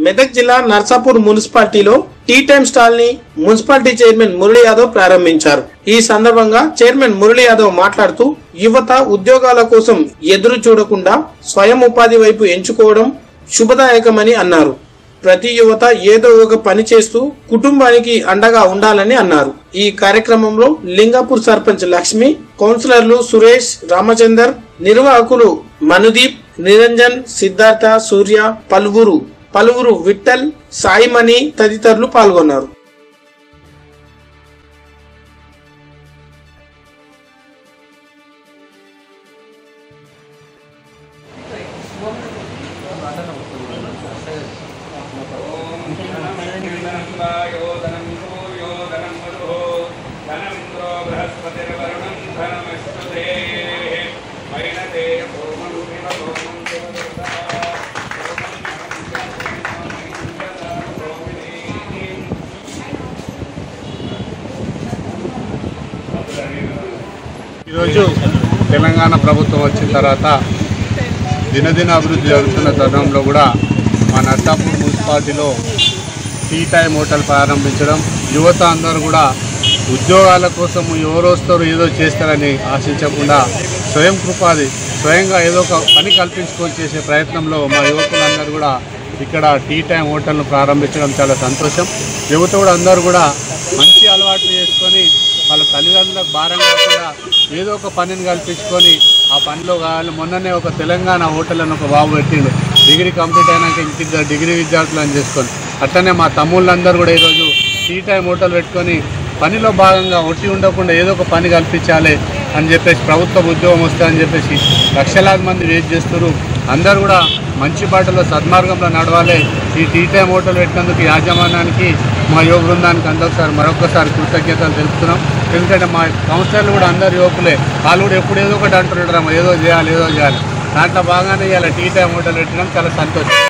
మెదక్ జిల్లా నర్సాపూర్ మున్సిపాలిటీలో tea time stall ని మున్సిపాలిటీ చైర్మన్ మురళీ యాదవ్ ప్రారంభించారు ఈ సందర్భంగా చైర్మన్ మురళీ యాదవ్ మాట్లాడుతూ యువత ఉద్యోగాల కోసం ఎదురు చూడకుండా స్వయం ఉపాధి వైపు ఎంచుకోవడం శుభదాయకమని అన్నారు ప్రతి యువత ఏదో ఒక పని చేస్తూ కుటుంబానికి అండగా ఉండాలని అన్నారు ఈ కార్యక్రమంలో లింగాపూర్ సర్పంచ్ లక్ష్మి కౌన్సిలర్లు సురేష్ రామచందర్ నిర్వాహకులు మనుదీప్ నిరంజన్ సిద్ధార్థ సూర్య పలువురు పలువురు విఠల్ సాయిమణి తదితరులు పాల్గొన్నారు ధనంలో ధనం సూర్యో ధనం మధు ధనమింద్రో బృహస్పతిర్వరుణం ధనమశ్వతే వైనతే సోమం శివ సోమం శివదుర్గా ఈరోజు తెలంగాణ ప్రభుత్వం వచ్చిన తర్వాత దినదిన అభివృద్ధి జరుగుతున్న తరుణంలో కూడా మా నర్సాపూర్ మున్సిపాలిటీలో టీ టైం హోటల్ ప్రారంభించడం యువత అందరూ కూడా ఉద్యోగాల కోసం ఎవరు వస్తారు ఏదో చేస్తారని ఆశించకుండా స్వయం కృపాది స్వయంగా ఏదో ఒక పని కల్పించుకొని చేసే ప్రయత్నంలో మా యువకులందరూ కూడా ఇక్కడ టీ టైం హోటల్ను ప్రారంభించడం చాలా సంతోషం యువత కూడా అందరూ కూడా మంచి అలవాట్లు చేసుకొని వాళ్ళ తల్లిదండ్రులకు భారం కాకుండా ఏదో ఒక పనిని కల్పించుకొని ఆ పనిలో కావాలి మొన్ననే ఒక తెలంగాణ హోటల్ అని ఒక బాబు పెట్టిండు డిగ్రీ కంప్లీట్ అయినాక ఇంకిద్దరు డిగ్రీ విద్యార్థులు అని చేసుకొని అట్లనే మా తమ్ముళ్ళందరూ కూడా ఈరోజు టీ టైం హోటల్ పెట్టుకొని పనిలో భాగంగా ఒట్టి ఉండకుండా ఏదో ఒక పని కల్పించాలి అని చెప్పేసి ప్రభుత్వ ఉద్యోగం వస్తుందని చెప్పేసి లక్షలాది మంది వెయిట్ చేస్తారు అందరూ కూడా మంచి బాటలో సద్మార్గంలో నడవాలి ఈ టీ టైం హోటల్ పెట్టినందుకు యాజమాన్యానికి మా యువ బృందానికి అందరిసారి మరొకసారి కృతజ్ఞతలు తెలుపుతున్నాం ఎందుకంటే మా కౌన్సిలర్లు కూడా అందరు యువకులే వాళ్ళు కూడా ఎప్పుడు ఏదో ఒకటి అంటున్నారు ఏదో చేయాలి ఏదో చేయాలి దాంట్లో బాగానే ఇవాళ టీ టైం హోటల్ పెట్టడం చాలా సంతోషం